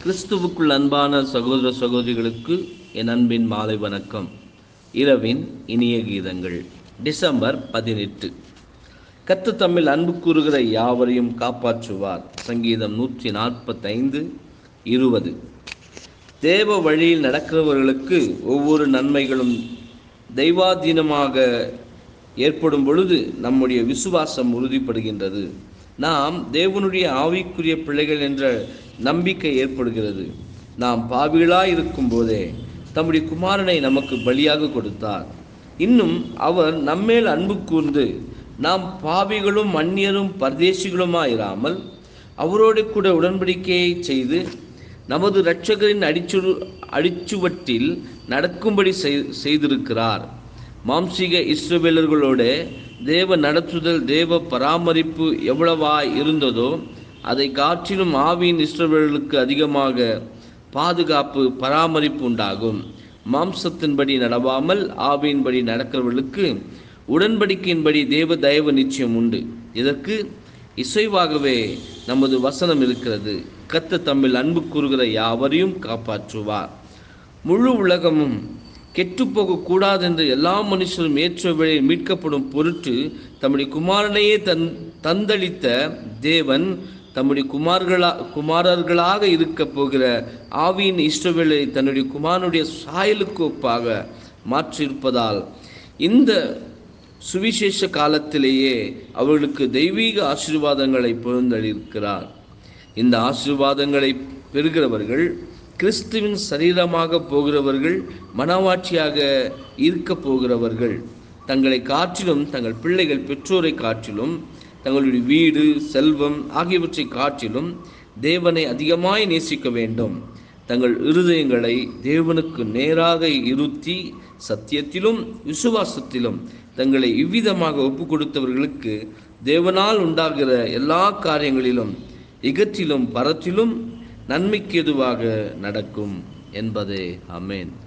கிறிஸ்துவுக்குள் அன்பான சகோதர சகோதரிகளுக்கு என் அன்பின் மாலை வணக்கம் இரவின் இனிய கீதங்கள் டிசம்பர் பதினெட்டு கத்து தம்மில் அன்பு கூறுகிற யாவரையும் காப்பாற்றுவார் சங்கீதம் நூற்றி நாற்பத்தைந்து இருபது தேவ வழியில் நடக்கிறவர்களுக்கு ஒவ்வொரு நன்மைகளும் தெய்வாதீனமாக ஏற்படும் பொழுது நம்முடைய விசுவாசம் உறுதிப்படுகின்றது நாம் தேவனுடைய ஆவிக்குரிய பிள்ளைகள் என்ற நம்பிக்கை ஏற்படுகிறது நாம் பாவிகளாய் இருக்கும் போதே தம்முடைய குமாரனை நமக்கு பலியாக கொடுத்தார் இன்னும் அவர் நம்மேல் அன்பு கூர்ந்து நாம் பாவிகளும் அந்நியரும் பரதேசிகளுமாயிராமல் அவரோடு கூட உடன்படிக்கையை செய்து நமது இரட்சகரின் அடிச்சு அடிச்சுவட்டில் நடக்கும்படி செய்- செய்திருக்கிறார் மாம்சீக இஸ்ரவேலர்களோட தேவ நடத்துதல் தேவ பராமரிப்பு எவ்வளவாய் இருந்ததோ அதை காற்றிலும் ஆவியின் இஸ்ரவேலர்களுக்கு அதிகமாக பாதுகாப்பு பராமரிப்பு உண்டாகும் மாம்சத்தின்படி நடவாமல் ஆவியின்படி நடக்கிறவர்களுக்கு உடன்படிக்கையின்படி தேவ தயவு நிச்சயம் உண்டு இதற்கு இசைவாகவே நமது வசனம் இருக்கிறது கத்த தம்மில் அன்பு கூறுகிற யாவரையும் காப்பாற்றுவார் முழு உலகமும் கெட்டுப்போக கூடாதென்று எல்லா மனுஷரும் ஏற்ற வேளையில் மீட்கப்படும் பொருட்டு தம்முடைய குமாரனையே தன் தந்தளித்த தேவன் தம்முடைய குமார்களா குமாரர்களாக இருக்க போகிற ஆவியின் இஷ்டவேளை தன்னுடைய குமாரனுடைய சாயலுக்கு ஒப்பாக மாற்றியிருப்பதால் இந்த சுவிசேஷ காலத்திலேயே அவர்களுக்கு தெய்வீக ஆசீர்வாதங்களை பொழுந்தளிக்கிறார் இந்த ஆசீர்வாதங்களை பெறுகிறவர்கள் கிறிஸ்துவின் சரீரமாக போகிறவர்கள் மனவாட்சியாக இருக்க போகிறவர்கள் தங்களை காற்றிலும் தங்கள் பிள்ளைகள் பெற்றோரை காற்றிலும் தங்களுடைய வீடு செல்வம் ஆகியவற்றை காற்றிலும் தேவனை அதிகமாய் நேசிக்க வேண்டும் தங்கள் இருதயங்களை தேவனுக்கு நேராக இருத்தி சத்தியத்திலும் விசுவாசத்திலும் தங்களை இவ்விதமாக ஒப்பு கொடுத்தவர்களுக்கு தேவனால் உண்டாகிற எல்லா காரியங்களிலும் இகற்றிலும் பரத்திலும் நன்மைக்கு எதுவாக நடக்கும் என்பதே அமேன்